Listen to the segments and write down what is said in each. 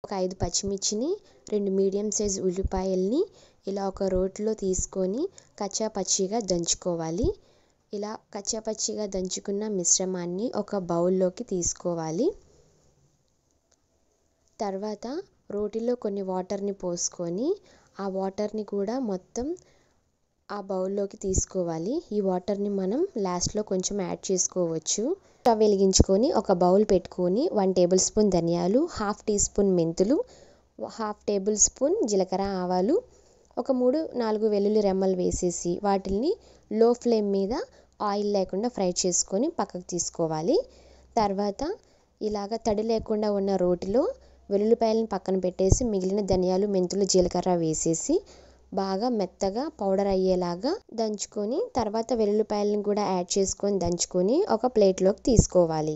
ఒక ఐదు పచ్చిమిర్చిని రెండు మీడియం సైజ్ ఉల్లిపాయల్ని ఇలా ఒక రోట్లో తీసుకొని కచ్చా పచ్చిగా దంచుకోవాలి ఇలా కచ్చా పచ్చిగా దంచుకున్న మిశ్రమాన్ని ఒక బౌల్లోకి తీసుకోవాలి తర్వాత రోటిలో కొన్ని వాటర్ని పోసుకొని ఆ వాటర్ని కూడా మొత్తం ఆ బౌల్లోకి తీసుకోవాలి ఈ వాటర్ని మనం లాస్ట్లో కొంచెం యాడ్ చేసుకోవచ్చు స్టవ్ వెలిగించుకొని ఒక బౌల్ పెట్టుకొని వన్ టేబుల్ స్పూన్ ధనియాలు హాఫ్ టీ స్పూన్ మెంతులు హాఫ్ టేబుల్ స్పూన్ జీలకర్ర ఆవాలు ఒక మూడు నాలుగు వెల్లుల్లి రెమ్మలు వేసేసి వాటిని లో ఫ్లేమ్ మీద ఆయిల్ లేకుండా ఫ్రై చేసుకొని పక్కకు తీసుకోవాలి తర్వాత ఇలాగ తడి లేకుండా ఉన్న రోటిలో వెల్లుల్లిపాయలను పక్కన పెట్టేసి మిగిలిన ధనియాలు మెంతులు జీలకర్ర వేసేసి బాగా మెత్తగా పౌడర్ అయ్యేలాగా దంచుకొని తర్వాత వెల్లుల్లిపాయలను కూడా యాడ్ చేసుకొని దంచుకొని ఒక ప్లేట్లోకి తీసుకోవాలి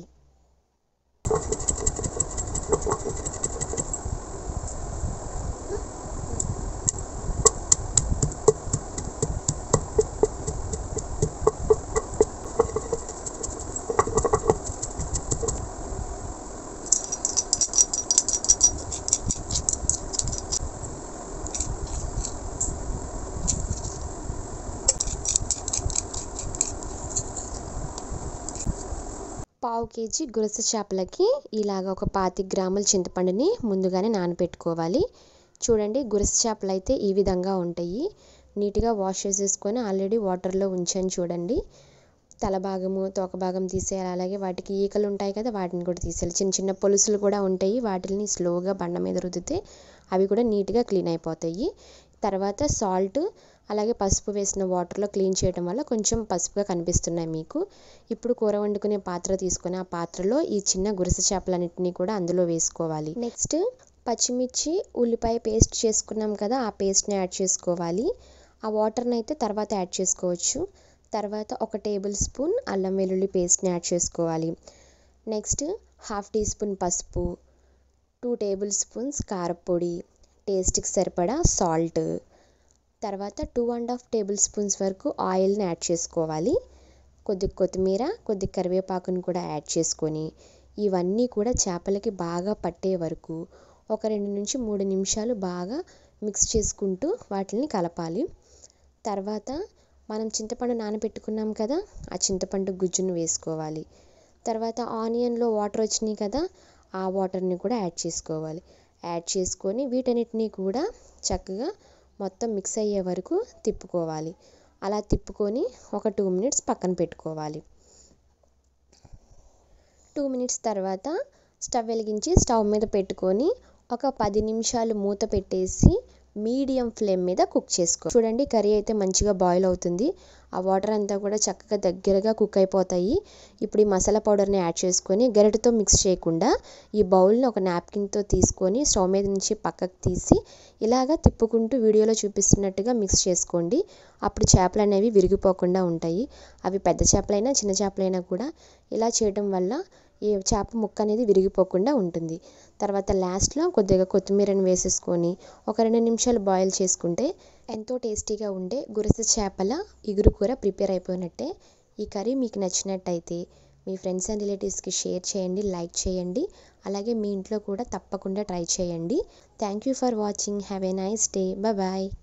పావు కేజీ గురస చేపలకి ఇలాగ ఒక పాతి గ్రాముల చింతపండుని ముందుగానే నానబెట్టుకోవాలి చూడండి గురస చేపలు అయితే ఈ విధంగా ఉంటాయి నీట్గా వాష్ చేసేసుకొని ఆల్రెడీ వాటర్లో ఉంచాను చూడండి తల భాగము తోక భాగం తీసేయాలి అలాగే వాటికి ఈకలు ఉంటాయి కదా వాటిని కూడా తీసేయాలి చిన్న చిన్న పొలుసులు కూడా ఉంటాయి వాటిని స్లోగా బండ మీద రుద్దితే అవి కూడా నీట్గా క్లీన్ అయిపోతాయి తర్వాత సాల్ట్ అలాగే పసుపు వేసిన వాటర్లో క్లీన్ చేయడం వల్ల కొంచెం పసుపుగా కనిపిస్తున్నాయి మీకు ఇప్పుడు కూర వండుకునే పాత్ర తీసుకొని ఆ పాత్రలో ఈ చిన్న గురస చేపలన్నింటినీ కూడా అందులో వేసుకోవాలి నెక్స్ట్ పచ్చిమిర్చి ఉల్లిపాయ పేస్ట్ చేసుకున్నాం కదా ఆ పేస్ట్ని యాడ్ చేసుకోవాలి ఆ వాటర్ని అయితే తర్వాత యాడ్ చేసుకోవచ్చు తర్వాత ఒక టేబుల్ స్పూన్ అల్లం వెల్లుల్లి పేస్ట్ని యాడ్ చేసుకోవాలి నెక్స్ట్ హాఫ్ టీ స్పూన్ పసుపు టూ టేబుల్ స్పూన్స్ కారపొడి టేస్ట్కి సరిపడా సాల్ట్ తర్వాత two and half tablespoons వరకు ఆయిల్ని యాడ్ చేసుకోవాలి కొద్ది కొత్తిమీర కొద్ది కరివేపాకుని కూడా యాడ్ చేసుకొని ఇవన్నీ కూడా చేపలకి బాగా పట్టే వరకు ఒక రెండు నుంచి మూడు నిమిషాలు బాగా మిక్స్ చేసుకుంటూ వాటిని కలపాలి తర్వాత మనం చింతపండు నానబెట్టుకున్నాం కదా ఆ చింతపండు గుజ్జును వేసుకోవాలి తర్వాత ఆనియన్లో వాటర్ వచ్చినాయి కదా ఆ వాటర్ని కూడా యాడ్ చేసుకోవాలి యాడ్ చేసుకొని వీటన్నిటిని కూడా చక్కగా మొత్తం మిక్స్ అయ్యే వరకు తిప్పుకోవాలి అలా తిప్పుకొని ఒక టూ మినిట్స్ పక్కన పెట్టుకోవాలి టూ మినిట్స్ తర్వాత స్టవ్ వెలిగించి స్టవ్ మీద పెట్టుకొని ఒక పది నిమిషాలు మూత పెట్టేసి మీడియం ఫ్లేమ్ మీద కుక్ చేసుకో చూడండి కర్రీ అయితే మంచిగా బాయిల్ అవుతుంది ఆ వాటర్ అంతా కూడా చక్కగా దగ్గరగా కుక్ అయిపోతాయి ఇప్పుడు ఈ మసాలా పౌడర్ని యాడ్ చేసుకొని గరిటెతో మిక్స్ చేయకుండా ఈ బౌల్ని ఒక నాప్కిన్తో తీసుకొని స్టవ్ మీద నుంచి పక్కకు తీసి ఇలాగ తిప్పుకుంటూ వీడియోలో చూపిస్తున్నట్టుగా మిక్స్ చేసుకోండి అప్పుడు చేపలు అనేవి విరిగిపోకుండా ఉంటాయి అవి పెద్ద చేపలైనా చిన్న చేపలైనా కూడా ఇలా చేయడం వల్ల ఈ చేప ముక్క అనేది విరిగిపోకుండా ఉంటుంది తర్వాత లాస్ట్లో కొద్దిగా కొత్తిమీరని వేసేసుకొని ఒక రెండు నిమిషాలు బాయిల్ చేసుకుంటే ఎంతో టేస్టీగా ఉండే గురస చేపల ఇగురు కూర ప్రిపేర్ అయిపోయినట్టే ఈ కర్రీ మీకు నచ్చినట్టయితే మీ ఫ్రెండ్స్ అండ్ రిలేటివ్స్కి షేర్ చేయండి లైక్ చేయండి అలాగే మీ ఇంట్లో కూడా తప్పకుండా ట్రై చేయండి thank you for watching have a nice day bye